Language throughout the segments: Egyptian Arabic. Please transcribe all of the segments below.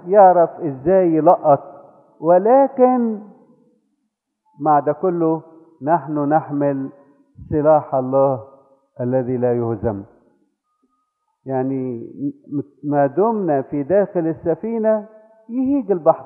يعرف ازاي يلقط ولكن مع ده كله نحن نحمل سلاح الله الذي لا يهزم يعني ما دمنا في داخل السفينة يهيج البحر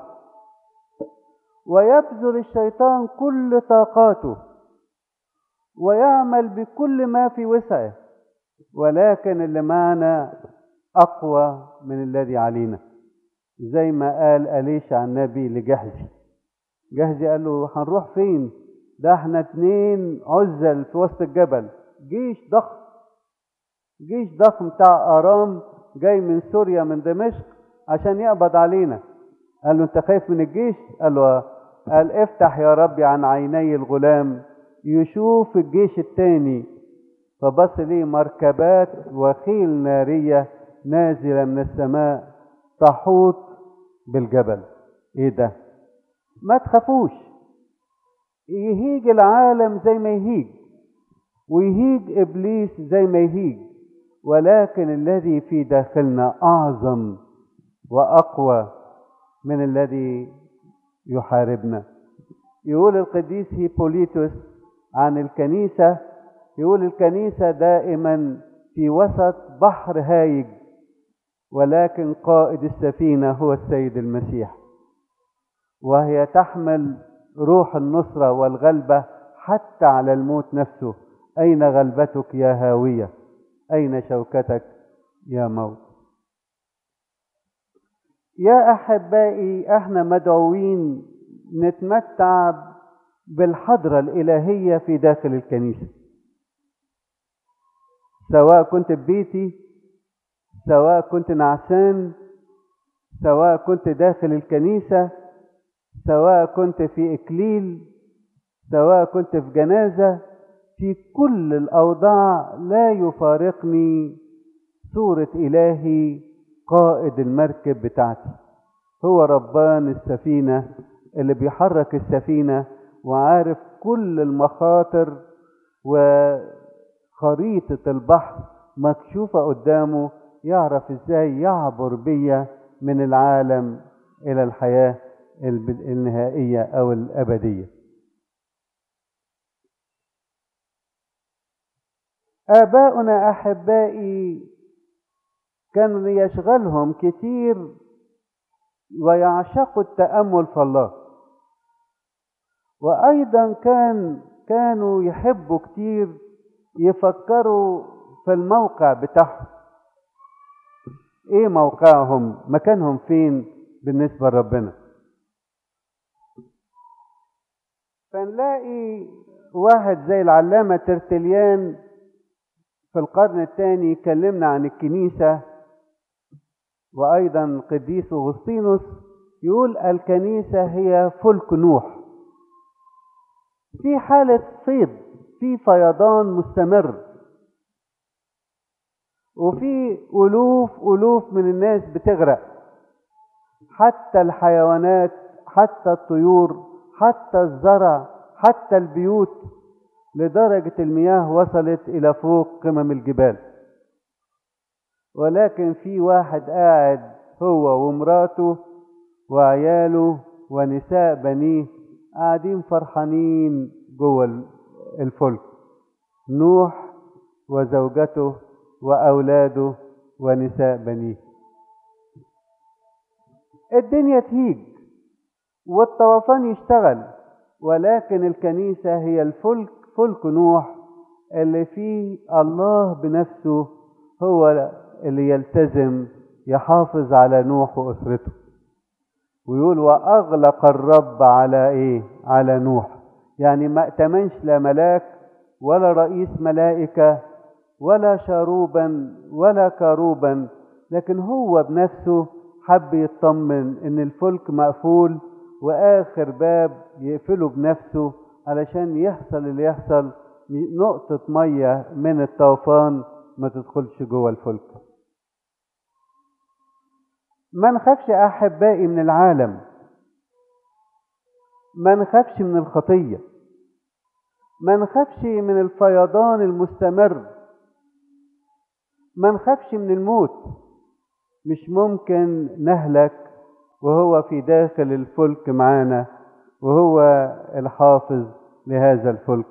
ويبذل الشيطان كل طاقاته ويعمل بكل ما في وسعه ولكن اللي معنا أقوى من الذي علينا زي ما قال أليشع النبي لجهزي جهزي قال له هنروح فين ده احنا اتنين عزل في وسط الجبل جيش ضخم جيش ضخم بتاع ارام جاي من سوريا من دمشق عشان يقبض علينا قال له انت خايف من الجيش قال له قال افتح يا ربي عن عيني الغلام يشوف الجيش التاني فبص ليه مركبات وخيل نارية نازلة من السماء تحوط بالجبل ايه ده ما تخافوش يهيج العالم زي ما يهيج ويهيج ابليس زي ما يهيج ولكن الذي في داخلنا اعظم واقوى من الذي يحاربنا يقول القديس هيبوليتوس عن الكنيسه يقول الكنيسه دائما في وسط بحر هايج ولكن قائد السفينه هو السيد المسيح وهي تحمل روح النصرة والغلبة حتى على الموت نفسه أين غلبتك يا هاوية أين شوكتك يا موت يا أحبائي احنا مدعوين نتمتع بالحضرة الإلهية في داخل الكنيسة سواء كنت ببيتي سواء كنت نعسان سواء كنت داخل الكنيسه سواء كنت في إكليل سواء كنت في جنازة في كل الأوضاع لا يفارقني صورة إلهي قائد المركب بتاعتي هو ربان السفينة اللي بيحرك السفينة وعارف كل المخاطر وخريطة البحر مكشوفة قدامه يعرف ازاي يعبر بيا من العالم إلى الحياة النهائية أو الأبدية آباؤنا أحبائي كان يشغلهم كتير ويعشقوا التأمل في الله وأيضا كان كانوا يحبوا كتير يفكروا في الموقع بتاعهم ايه موقعهم مكانهم فين بالنسبة لربنا فنلاقي واحد زي العلامة ترتليان في القرن الثاني يكلمنا عن الكنيسة وأيضا قديس أغسطينوس يقول الكنيسة هي فلك نوح في حالة فيض في فيضان مستمر وفي ألوف ألوف من الناس بتغرق حتى الحيوانات حتى الطيور حتى الزرع حتى البيوت لدرجة المياه وصلت إلى فوق قمم الجبال ولكن في واحد قاعد هو ومراته وعياله ونساء بنيه قاعدين فرحانين جوه الفلك نوح وزوجته وأولاده ونساء بنيه الدنيا تهيج والطوفان يشتغل ولكن الكنيسة هي الفلك فلك نوح اللي فيه الله بنفسه هو اللي يلتزم يحافظ على نوح وأسرته ويقول وأغلق الرب على إيه على نوح يعني ما ائتمنش لا ملاك ولا رئيس ملائكة ولا شاروبا ولا كاروبا لكن هو بنفسه حب يطمن ان الفلك مقفول واخر باب يقفله بنفسه علشان يحصل اللي يحصل نقطة مية من الطوفان ما تدخلش جوه الفلك ما نخافش احبائي من العالم ما نخافش من الخطية ما نخافش من الفيضان المستمر ما نخافش من الموت مش ممكن نهلك وهو في داخل الفلك معانا وهو الحافظ لهذا الفلك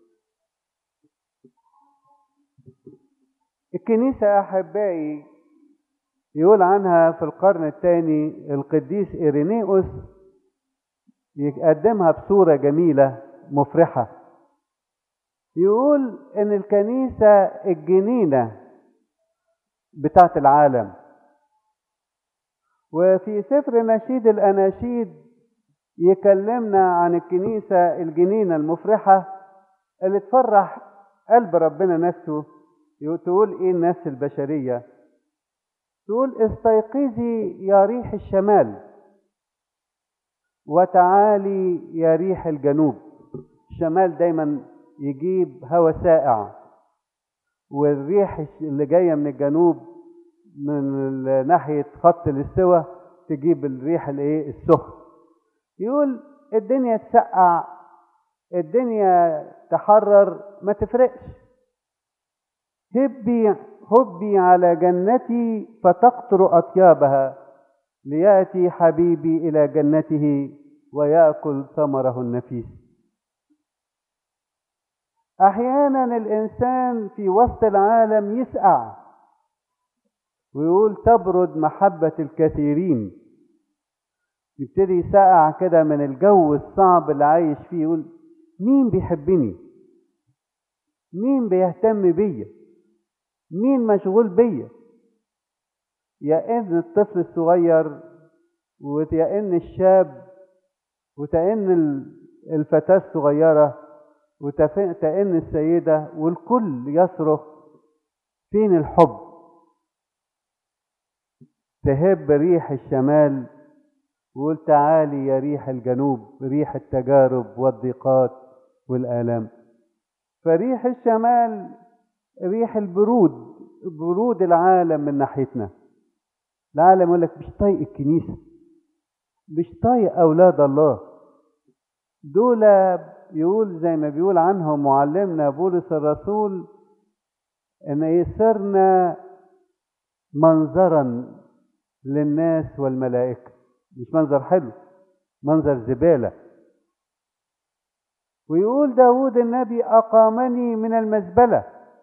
الكنيسة أحبائي يقول عنها في القرن الثاني القديس إيرينيوس يقدمها بصورة جميلة مفرحة يقول إن الكنيسة الجنينة بتاعت العالم وفي سفر نشيد الأناشيد يكلمنا عن الكنيسة الجنينة المفرحة اللي تفرح قلب ربنا نفسه تقول ايه النفس البشرية تقول استيقظي يا ريح الشمال وتعالي يا ريح الجنوب الشمال دايما يجيب هواء ساقع والريح اللي جاية من الجنوب من ناحية خط الاستوى تجيب الريح الايه السخن يقول الدنيا تسقع الدنيا تحرر ما تفرقش هبي هبي على جنتي فتقطر أطيابها ليأتي حبيبي إلى جنته ويأكل ثمره النفيس أحيانا الإنسان في وسط العالم يسقع ويقول تبرد محبة الكثيرين يبتدي يسقع كده من الجو الصعب اللي عايش فيه يقول مين بيحبني مين بيهتم بيا مين مشغول بيا يا ان الطفل الصغير ويا ان الشاب وتأن الفتاة الصغيرة وتأن السيدة والكل يصرخ فين الحب تهب ريح الشمال وقول تعالي يا ريح الجنوب ريح التجارب والضيقات والآلام فريح الشمال ريح البرود برود العالم من ناحيتنا العالم يقول لك مش طايق الكنيسة مش طايق أولاد الله دول يقول زي ما بيقول عنهم معلمنا بولس الرسول ان يسرنا منظرا للناس والملائكة مش منظر حلو منظر زبالة ويقول داود النبي أقامني من المزبلة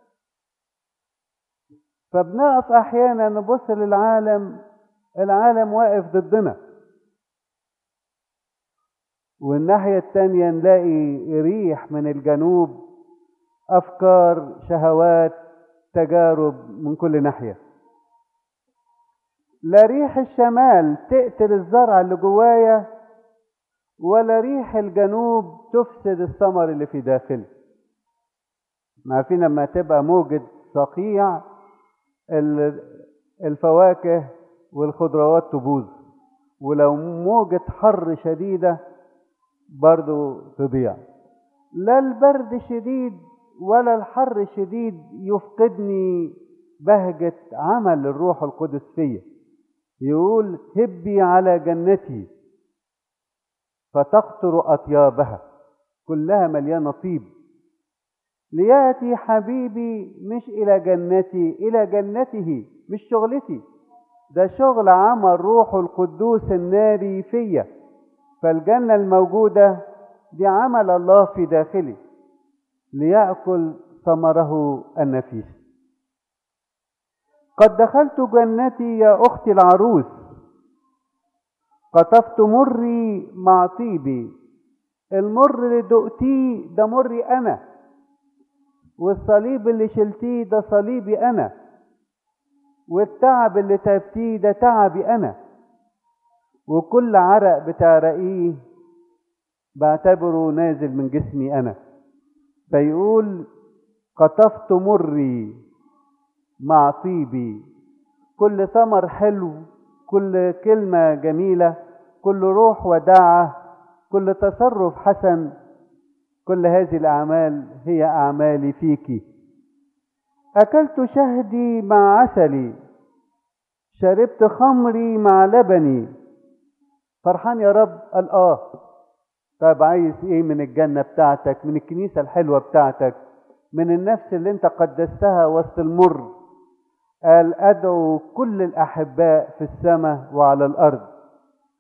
فبنقف أحيانا نبص للعالم العالم واقف ضدنا والناحية التانية نلاقي ريح من الجنوب أفكار شهوات تجارب من كل ناحية لا ريح الشمال تقتل الزرع اللي جوايا ولا ريح الجنوب تفسد الثمر اللي في داخلي عارفين لما تبقى موجة صقيع الفواكه والخضروات تبوظ ولو موجة حر شديدة برضو تضيع لا البرد شديد ولا الحر شديد يفقدني بهجة عمل الروح القدس فيا يقول هبي على جنتي فتقطر أطيابها كلها مليانة طيب ليأتي حبيبي مش إلى جنتي إلى جنته مش شغلتي ده شغل عمل روح القدوس الناري فيا فالجنة الموجودة دي عمل الله في داخلي ليأكل ثمره النفيس قد دخلت جنتي يا أختي العروس قطفت مري مع طيبي المر اللي دقتيه ده مري أنا والصليب اللي شلتيه ده صليبي أنا والتعب اللي تعبتيه ده تعبي أنا وكل عرق بتعرقيه بعتبره نازل من جسمي أنا فيقول قطفت مري مع طيبي كل ثمر حلو كل كلمة جميلة كل روح وداعة كل تصرف حسن كل هذه الأعمال هي أعمالي فيك أكلت شهدي مع عسلي شربت خمري مع لبني فرحان يا رب قال آه طيب عايز إيه من الجنة بتاعتك من الكنيسة الحلوة بتاعتك من النفس اللي انت قدستها وسط المر قال أدعو كل الأحباء في السماء وعلى الأرض